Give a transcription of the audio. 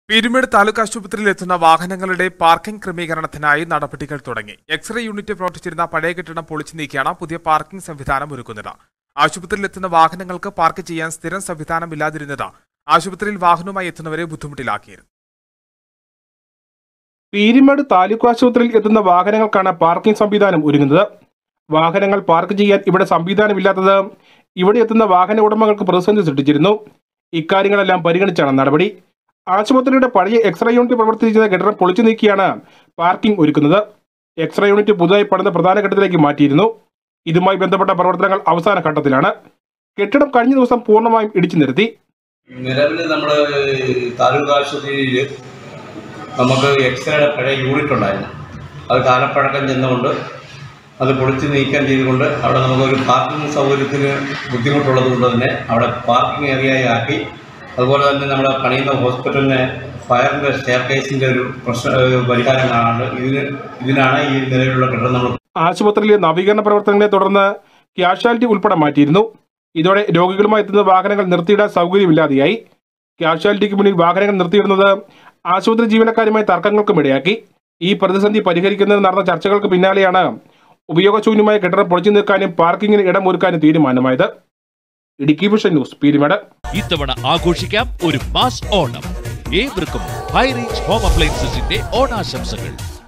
പീരുമേട് താലൂക്ക് ആശുപത്രിയിൽ എത്തുന്ന വാഹനങ്ങളുടെ പാർക്കിംഗ് ക്രമീകരണത്തിനായി നടപടികൾ തുടങ്ങി എക്സ്റേ യൂണിറ്റ് പ്രവർത്തിച്ചിരുന്ന പഴയ കെട്ടിടം പൊളിച്ചു നീക്കിയാണ് പുതിയ പാർക്കിംഗ് സംവിധാനം ഒരുക്കുന്നത് ആശുപത്രിയിൽ എത്തുന്ന വാഹനങ്ങൾക്ക് പാർക്ക് ചെയ്യാൻ സ്ഥിരം സംവിധാനം ഇല്ലാതിരുന്നത് ആശുപത്രിയിൽ വാഹനവുമായി എത്തുന്നവരെ ബുദ്ധിമുട്ടിലാക്കിയിരുന്നു പീരിമേട് താലൂക്ക് ആശുപത്രിയിൽ എത്തുന്ന വാഹനങ്ങൾക്കാണ് പാർക്കിംഗ് സംവിധാനം ഒരുങ്ങുന്നത് വാഹനങ്ങൾ പാർക്ക് ചെയ്യാൻ ഇവിടെ സംവിധാനമില്ലാത്തത് ഇവിടെ എത്തുന്ന വാഹന ഉടമകൾക്ക് പ്രതിസന്ധി സൃഷ്ടിച്ചിരുന്നു ഇക്കാര്യങ്ങളെല്ലാം പരിഗണിച്ചാണ് നടപടി ആശുപത്രിയുടെ പഴയ എക്സ്റേ യൂണിറ്റ് പ്രവർത്തിച്ചിരുന്ന കെട്ടിടം പൊളിച്ചു നീക്കിയാണ് പാർക്കിംഗ് ഒരുക്കുന്നത് എക്സ്റേ യൂണിറ്റ് പുതുതായി പണിത പ്രധാന ഘട്ടത്തിലേക്ക് മാറ്റിയിരുന്നു ഇതുമായി ബന്ധപ്പെട്ട പ്രവർത്തനങ്ങൾ അവസാന ഘട്ടത്തിലാണ് കെട്ടിടം കഴിഞ്ഞ ദിവസം പൂർണ്ണമായും ഇടിച്ചു നിരത്തി നിലവിൽ നമ്മൾ താലൂക്ക് ആശുപത്രിയിൽ നമുക്ക് എക്സ്റേയുടെ പഴയ യൂണിറ്റ് ഉണ്ടായിരുന്നു അത് കാലപ്പഴക്കം ചെന്നുകൊണ്ട് അത് പൊളിച്ച് നീക്കം ചെയ്തുകൊണ്ട് അവിടെ നമുക്കൊരു പാർക്കിംഗ് സൗകര്യത്തിന് ബുദ്ധിമുട്ടുള്ളത് കൊണ്ട് തന്നെ അവിടെ പാർക്കിംഗ് ഏരിയയായി ആക്കി അതുപോലെ തന്നെ നമ്മുടെ പണിയുന്ന ഹോസ്പിറ്റലിനെ ഫയറിൻ്റെ സ്റ്റെയർ കേസിൻ്റെ ഒരു പ്രശ്ന ഏഹ് പരിഹാരം കാണാണ്ട് ഇതിന് ഇതിനാണ് ഈ നിലവിലുള്ള കെട്ടിടം നമ്മൾ ആശുപത്രിയിലെ നവീകരണ പ്രവർത്തനങ്ങളെ തുടർന്ന് ക്യാഷ്വാലിറ്റി ഉൾപ്പെടെ മാറ്റിയിരുന്നു ഇതോടെ രോഗികളുമായി എത്തുന്ന വാഹനങ്ങൾ നിർത്തിയിടാൻ സൗകര്യമില്ലാതെയായി ക്യാഷ്വാലിറ്റിക്ക് മുന്നിൽ വാഹനങ്ങൾ നിർത്തിയിടുന്നത് ആശുപത്രി ജീവനക്കാരുമായി തർക്കങ്ങൾക്കും ഇടയാക്കി ഈ പ്രതിസന്ധി പരിഹരിക്കുന്നതിന് നടന്ന ചർച്ചകൾക്ക് പിന്നാലെയാണ് ഉപയോഗശൂന്യമായ കെട്ടിടം പൊളിച്ചു നിൽക്കാനും പാർക്കിങ്ങിന് ഇടം ഒരുക്കാനും തീരുമാനമായത് ഇടുക്കി വിഷൻ ന്യൂസ് പീരിമേട് ഇത്തവണ ആഘോഷിക്കാം ഒരു മാസ് ഓണം ഏവർക്കും ഹൈ റേഞ്ച് ഹോം അപ്ലയൻസസിന്റെ ഓണാശംസകൾ